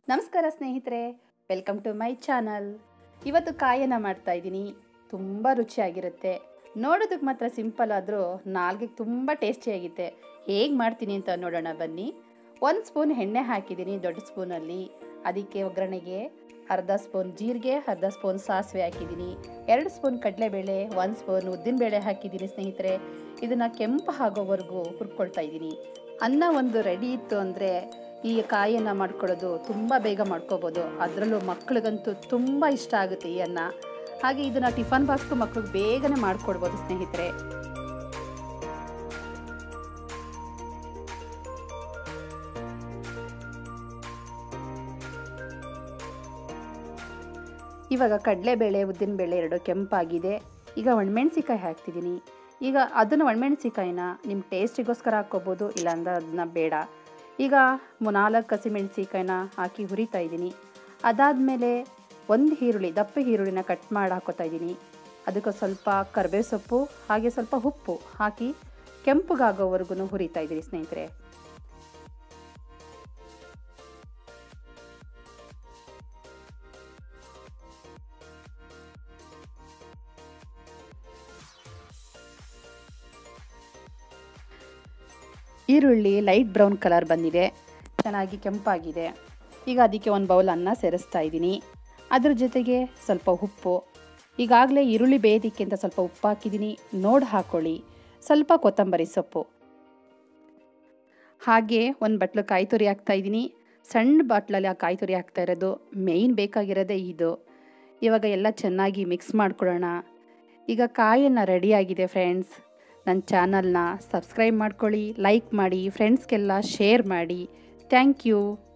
ನಮಸ್ಕಾರ ಸ್ನೇಹಿತರೆ welcome to my channel ಇವತ್ತು ಕಾಯನ್ನು ಮಾಡ್ತಾ ಇದ್ದೀನಿ ತುಂಬ ರುಚಿಯಾಗಿರುತ್ತೆ ನೋಡೋದಕ್ಕೆ ಮಾತ್ರ ಸಿಂಪಲ್ ಆದರೂ ನಾಲ್ಗಿಗೆ ತುಂಬ ಟೇಸ್ಟಿಯಾಗಿತ್ತೆ ಹೇಗೆ ಮಾಡ್ತೀನಿ ಅಂತ ನೋಡೋಣ ಬನ್ನಿ ಒಂದು ಸ್ಪೂನ್ ಎಣ್ಣೆ ಹಾಕಿದ್ದೀನಿ ದೊಡ್ಡ ಸ್ಪೂನಲ್ಲಿ ಅದಕ್ಕೆ ಒಗ್ಗರಣೆಗೆ ಅರ್ಧ ಸ್ಪೂನ್ ಜೀರಿಗೆ ಅರ್ಧ ಸ್ಪೂನ್ ಸಾಸಿವೆ ಹಾಕಿದ್ದೀನಿ ಎರಡು ಸ್ಪೂನ್ ಕಡಲೆಬೇಳೆ ಒಂದು ಸ್ಪೂನ್ ಉದ್ದಿನಬೇಳೆ ಹಾಕಿದ್ದೀನಿ ಸ್ನೇಹಿತರೆ ಇದನ್ನು ಕೆಂಪು ಆಗೋವರೆಗೂ ಹುರ್ಕೊಳ್ತಾ ಇದ್ದೀನಿ ಅನ್ನ ಒಂದು ರೆಡಿ ಇತ್ತು ಅಂದರೆ ಈ ಕಾಯಿಯನ್ನು ಮಾಡ್ಕೊಳ್ಳೋದು ತುಂಬ ಬೇಗ ಮಾಡ್ಕೋಬೋದು ಅದರಲ್ಲೂ ಮಕ್ಳಿಗಂತೂ ತುಂಬ ಇಷ್ಟ ಆಗುತ್ತೆ ಈ ಅನ್ನ ಹಾಗೆ ಇದನ್ನು ಟಿಫನ್ ಬಾಕ್ಸ್ಗೂ ಮಕ್ಳಿಗೆ ಬೇಗನೆ ಮಾಡಿಕೊಡ್ಬೋದು ಸ್ನೇಹಿತರೆ ಇವಾಗ ಕಡಲೆಬೇಳೆ ಉದ್ದಿನಬೇಳೆ ಎರಡು ಕೆಂಪಾಗಿದೆ ಈಗ ಒಣಮೆಣ್ಸಿಕಾಯಿ ಹಾಕ್ತಿದ್ದೀನಿ ಈಗ ಅದನ್ನು ಒಣಮೆಣ್ಸಿಕಾಯಿನ ನಿಮ್ಮ ಟೇಸ್ಟಿಗೋಸ್ಕರ ಹಾಕ್ಕೋಬೋದು ಇಲ್ಲಾಂದ್ರೆ ಅದನ್ನ ಬೇಡ ಈಗ ನಾಲ್ಕು ಹಸಿಮೆಣ್ಸಿಕಾಯಿನ ಹಾಕಿ ಹುರಿತಾ ಇದ್ದೀನಿ ಅದಾದಮೇಲೆ ಒಂದು ಈರುಳ್ಳಿ ದಪ್ಪ ಈರುಳ್ಳಿನ ಕಟ್ ಮಾಡಿ ಹಾಕೋತಾ ಇದ್ದೀನಿ ಅದಕ್ಕೆ ಸ್ವಲ್ಪ ಕರಿಬೇವು ಸೊಪ್ಪು ಹಾಗೆ ಸ್ವಲ್ಪ ಉಪ್ಪು ಹಾಕಿ ಕೆಂಪಗಾಗೋವರೆಗೂ ಹುರಿತಾ ಇದ್ದೀನಿ ಸ್ನೇಹಿತರೆ ಈರುಳ್ಳಿ ಲೈಟ್ ಬ್ರೌನ್ ಕಲರ್ ಬಂದಿದೆ ಚೆನ್ನಾಗಿ ಕೆಂಪಾಗಿದೆ ಈಗ ಅದಕ್ಕೆ ಒಂದು ಬೌಲ್ ಅನ್ನ ಸೇರಿಸ್ತಾ ಇದ್ದೀನಿ ಅದ್ರ ಜೊತೆಗೆ ಸ್ವಲ್ಪ ಉಪ್ಪು ಈಗಾಗಲೇ ಈರುಳ್ಳಿ ಬೇಯೋದಕ್ಕೆ ಅಂತ ಸ್ವಲ್ಪ ಉಪ್ಪು ಹಾಕಿದ್ದೀನಿ ನೋಡಿ ಹಾಕ್ಕೊಳ್ಳಿ ಸ್ವಲ್ಪ ಕೊತ್ತಂಬರಿ ಸೊಪ್ಪು ಹಾಗೆ ಒಂದು ಬಟ್ಲು ಕಾಯಿ ತುರಿ ಹಾಕ್ತಾ ಇದ್ದೀನಿ ಸಣ್ಣ ಬಾಟ್ಲಲ್ಲಿ ಆ ಕಾಯಿ ತುರಿ ಹಾಕ್ತಾ ಇರೋದು ಮೇಯ್ನ್ ಬೇಕಾಗಿರೋದೇ ಇದು ಇವಾಗ ಎಲ್ಲ ಚೆನ್ನಾಗಿ ಮಿಕ್ಸ್ ಮಾಡ್ಕೊಳ್ಳೋಣ ಈಗ ಕಾಯನ್ನು ರೆಡಿಯಾಗಿದೆ ಫ್ರೆಂಡ್ಸ್ ನನ್ನ ಚಾನಲ್ನ ಸಬ್ಸ್ಕ್ರೈಬ್ ಮಾಡ್ಕೊಳ್ಳಿ ಲೈಕ್ ಮಾಡಿ ಫ್ರೆಂಡ್ಸ್ಗೆಲ್ಲ ಶೇರ್ ಮಾಡಿ ಥ್ಯಾಂಕ್ ಯು